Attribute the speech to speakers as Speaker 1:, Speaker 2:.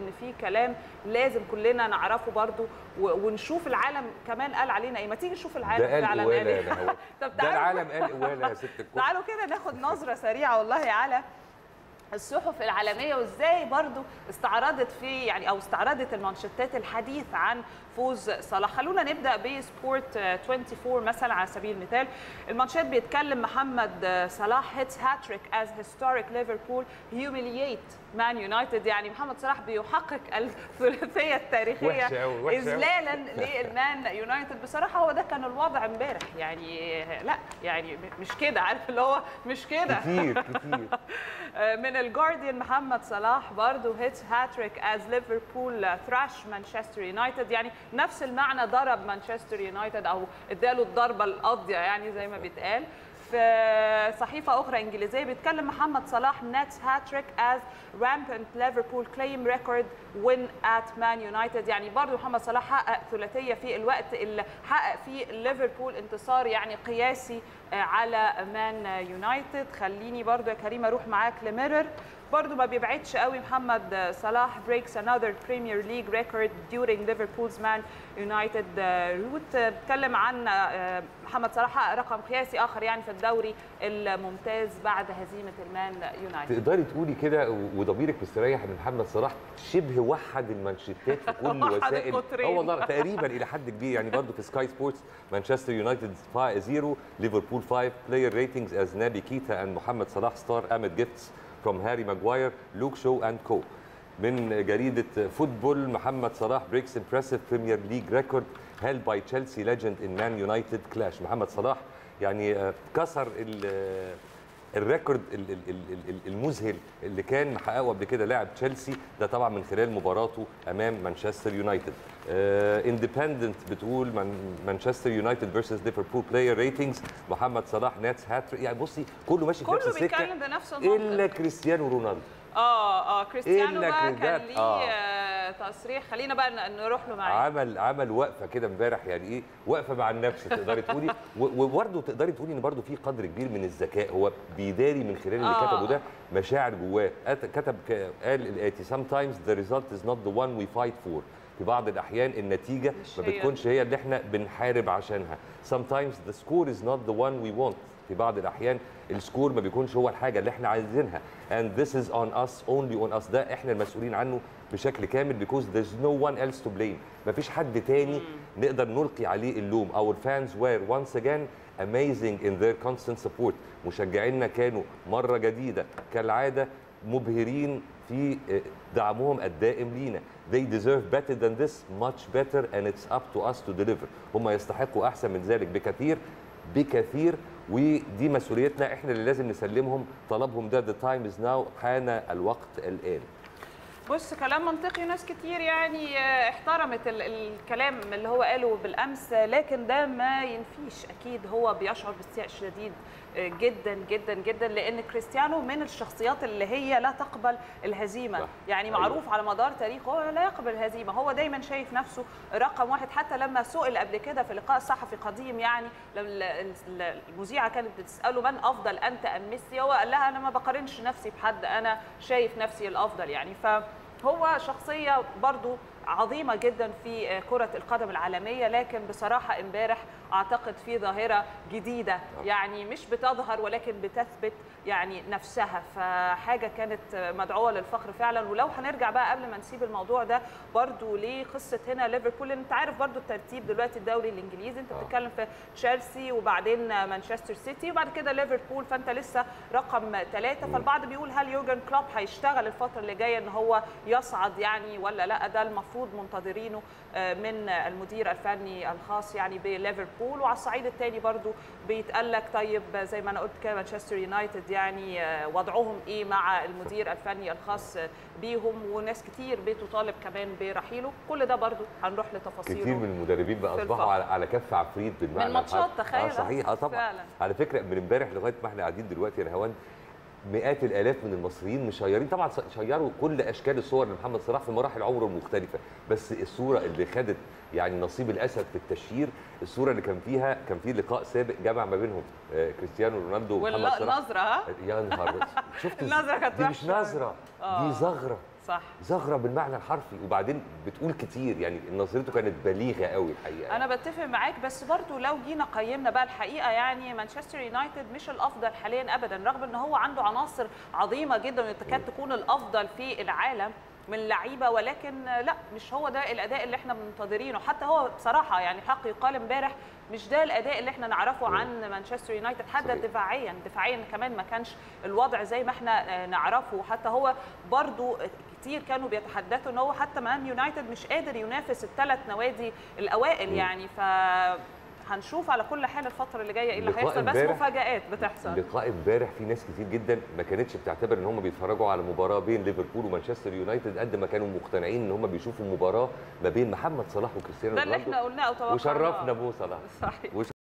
Speaker 1: ان في كلام لازم كلنا نعرفه برضو و- ونشوف العالم كمان قال علينا ايه ما تيجي نشوف العالم
Speaker 2: ده قال
Speaker 1: فعلا
Speaker 2: قواله
Speaker 1: قال
Speaker 2: يا
Speaker 1: ايه
Speaker 2: نهاوند
Speaker 1: طب
Speaker 2: ده
Speaker 1: تعالوا
Speaker 2: العالم قال قواله يا ست الكل
Speaker 1: تعالوا كده ناخد نظره سريعه والله على الصحف العالميه وازاي برضو استعرضت في يعني او استعرضت المانشيتات الحديث عن فوز صلاح خلونا نبدا بسبورت 24 مثلا على سبيل المثال المانشيت بيتكلم محمد صلاح هيتس هاتريك از هيستوريك ليفربول هيوميلييت مان يونايتد يعني محمد صلاح بيحقق الثلاثيه التاريخيه
Speaker 2: وحشة أوي، وحشة أوي.
Speaker 1: اذلالا للمان يونايتد بصراحه هو ده كان الوضع امبارح يعني لا يعني مش كده عارف اللي هو مش كده
Speaker 2: كتير كتير
Speaker 1: من الجارديان محمد صلاح برضه هيتس هاتريك از ليفربول ثراش مانشستر يونايتد يعني نفس المعنى ضرب مانشستر يونايتد او اداله الضربه القاضيه يعني زي ما بيتقال في صحيفة أخرى إنجليزية بيتكلم محمد صلاح نتس هاتريك از rampant ليفربول كليم ريكورد وين ات مان يونايتد يعني برضه محمد صلاح حقق ثلاثية في الوقت اللي حقق فيه ليفربول انتصار يعني قياسي آه، على مان يونايتد خليني برضه يا كريم أروح معاك لميرر برضه ما بيبعدش قوي محمد صلاح breaks another Premier League record during Liverpool's Man United آه، روت آه، بتكلم عن آه، محمد صلاح حقق رقم قياسي آخر يعني في الدوري الممتاز بعد هزيمة المان يونايتد
Speaker 2: تقدري تقولي كده وضميرك مستريح ان محمد صلاح شبه وحد المانشيتات في كل
Speaker 1: وحد
Speaker 2: وسائل
Speaker 1: القطرين.
Speaker 2: اه والله تقريبا الى حد كبير يعني برضه في سكاي سبورتس مانشستر يونايتد 0 ليفربول 5 بلاير ريتنجز از نابي كيتا اند محمد صلاح ستار امد جيفتس فروم هاري ماجواير لوك شو اند كو من جريده فوتبول محمد صلاح بريكس امبرسيف بريمير ليج ريكورد هيلد باي تشيلسي ليجند ان مان يونايتد كلاش محمد صلاح يعني آه، كسر ال- آه، الريكورد ال- ال- ال- ال- المذهل اللي كان محققه قبل كده لاعب تشيلسي ده طبعا من خلال مباراته امام مانشستر يونايتد اندبندنت بتقول من مانشستر يونايتد فيرسز ليفربول بلاير ريتنجز محمد صلاح ناتس هاتريك يعني بصي كله ماشي في نفس
Speaker 1: كله
Speaker 2: السكه
Speaker 1: بيتكلم بنفس المنطق
Speaker 2: الا كريستيانو رونالدو
Speaker 1: اه اه كريستيانو
Speaker 2: إلا
Speaker 1: بقى
Speaker 2: كده-
Speaker 1: كان ليه
Speaker 2: آه.
Speaker 1: آه، تصريح خلينا بقى ن- نروح له معاه
Speaker 2: عمل عمل وقفه كده امبارح يعني ايه وقفه مع النفس تقدري تقولي و- وبرضه تقدري تقولي ان برضه في قدر كبير من الذكاء هو بيداري من خلال اللي
Speaker 1: آه.
Speaker 2: كتبه ده مشاعر جواه أت- كتب ك- قال الاتي sometimes the result is not the one we fight for في بعض الاحيان النتيجه
Speaker 1: مش
Speaker 2: ما
Speaker 1: هي.
Speaker 2: بتكونش هي اللي احنا بنحارب عشانها sometimes the score is not the one we want في بعض الاحيان السكور ما بيكونش هو الحاجه اللي احنا عايزينها and this is on us only on us ده احنا المسؤولين عنه بشكل كامل because there's no one else to blame مفيش حد تاني نقدر نلقي عليه اللوم our fans were once again amazing in their constant support مشجعينا كانوا مره جديده كالعاده مبهرين في دعمهم الدائم لينا they deserve better than this much better and it's up to us to deliver هم يستحقوا احسن من ذلك بكثير بكثير ودي مسؤوليتنا احنا اللي لازم نسلمهم طلبهم ده the time is now حان الوقت الان
Speaker 1: بص كلام منطقي ناس كتير يعني آه، احترمت ال- الكلام اللي هو قاله بالامس آه، لكن ده ما ينفيش اكيد هو بيشعر باستياء شديد آه، جدا جدا جدا لان كريستيانو من الشخصيات اللي هي لا تقبل الهزيمه
Speaker 2: صح.
Speaker 1: يعني
Speaker 2: أيوة.
Speaker 1: معروف على مدار تاريخه هو لا يقبل الهزيمه هو دايما شايف نفسه رقم واحد حتى لما سئل قبل كده في لقاء صحفي قديم يعني لما ال- ال- المذيعه كانت بتساله من افضل انت ام ميسي هو قال لها انا ما بقارنش نفسي بحد انا شايف نفسي الافضل يعني فهو شخصيه برضو عظيمه جدا في كره القدم العالميه لكن بصراحه امبارح اعتقد في ظاهره جديده يعني مش بتظهر ولكن بتثبت يعني نفسها فحاجه كانت مدعوه للفخر فعلا ولو هنرجع بقى قبل ما نسيب الموضوع ده برضو لقصه هنا ليفربول لان انت عارف برضو الترتيب دلوقتي الدوري الانجليزي انت
Speaker 2: آه.
Speaker 1: بتتكلم في تشيلسي وبعدين مانشستر سيتي وبعد كده ليفربول فانت لسه رقم ثلاثة فالبعض بيقول هل يورجن كلوب هيشتغل الفتره اللي جايه ان هو يصعد يعني ولا لا ده المفروض منتظرينه آه، من المدير الفني الخاص يعني بليفربول وعلى الصعيد الثاني برضو بيتقال لك طيب زي ما انا قلت كده مانشستر يونايتد يعني آه، وضعهم ايه مع المدير الفني الخاص بيهم وناس كتير بتطالب كمان برحيله كل ده برضو هنروح لتفاصيله
Speaker 2: كتير من المدربين بقى
Speaker 1: في
Speaker 2: اصبحوا
Speaker 1: الفقر.
Speaker 2: على, على كف عفريت بالمعنى
Speaker 1: من ماتشات
Speaker 2: الحرفي.
Speaker 1: تخيل
Speaker 2: اه صحيح اه طبعا
Speaker 1: فعلا.
Speaker 2: على فكره من امبارح لغايه ما احنا قاعدين دلوقتي يا نهوان مئات الالاف من المصريين مشيرين طبعا شيروا كل اشكال الصور لمحمد صلاح في مراحل عمره المختلفه بس الصوره اللي خدت يعني نصيب الاسد في التشهير الصوره اللي كان فيها كان في لقاء سابق جمع ما بينهم آه، كريستيانو رونالدو ومحمد صلاح
Speaker 1: والنظره ها
Speaker 2: يا نهار شفت
Speaker 1: النظرة كانت
Speaker 2: دي مش
Speaker 1: وحشة.
Speaker 2: نظره
Speaker 1: آه.
Speaker 2: دي زغره
Speaker 1: صح
Speaker 2: زغره بالمعنى الحرفي وبعدين بتقول كتير يعني نظرته كانت بليغه قوي الحقيقه
Speaker 1: انا بتفق معاك بس برضو لو جينا قيمنا بقى الحقيقه يعني مانشستر يونايتد مش الافضل حاليا ابدا رغم ان هو عنده عناصر عظيمه جدا تكاد تكون الافضل في العالم من لعيبه ولكن لا مش هو ده الاداء اللي احنا منتظرينه حتى هو بصراحه يعني حق يقال امبارح مش ده الاداء اللي احنا نعرفه عن مانشستر يونايتد حتى
Speaker 2: صحيح.
Speaker 1: دفاعيا دفاعيا كمان ما كانش الوضع زي ما احنا نعرفه حتى هو برضو كتير كانوا بيتحدثوا ان هو حتى مان يونايتد مش قادر ينافس الثلاث نوادي الاوائل
Speaker 2: مم.
Speaker 1: يعني ف هنشوف على كل حال الفتره اللي جايه ايه اللي
Speaker 2: لقاء
Speaker 1: هيحصل بس
Speaker 2: امبارح-
Speaker 1: مفاجات بتحصل
Speaker 2: لقاء امبارح في ناس كتير جدا ما كانتش بتعتبر ان هم بيتفرجوا على مباراه بين ليفربول ومانشستر يونايتد قد ما كانوا مقتنعين ان هم بيشوفوا مباراه ما بين محمد صلاح وكريستيانو
Speaker 1: ده اللي
Speaker 2: رونالدو
Speaker 1: احنا قلناه او توقعناه
Speaker 2: وشرفنا بو صلاح
Speaker 1: صحيح
Speaker 2: وش-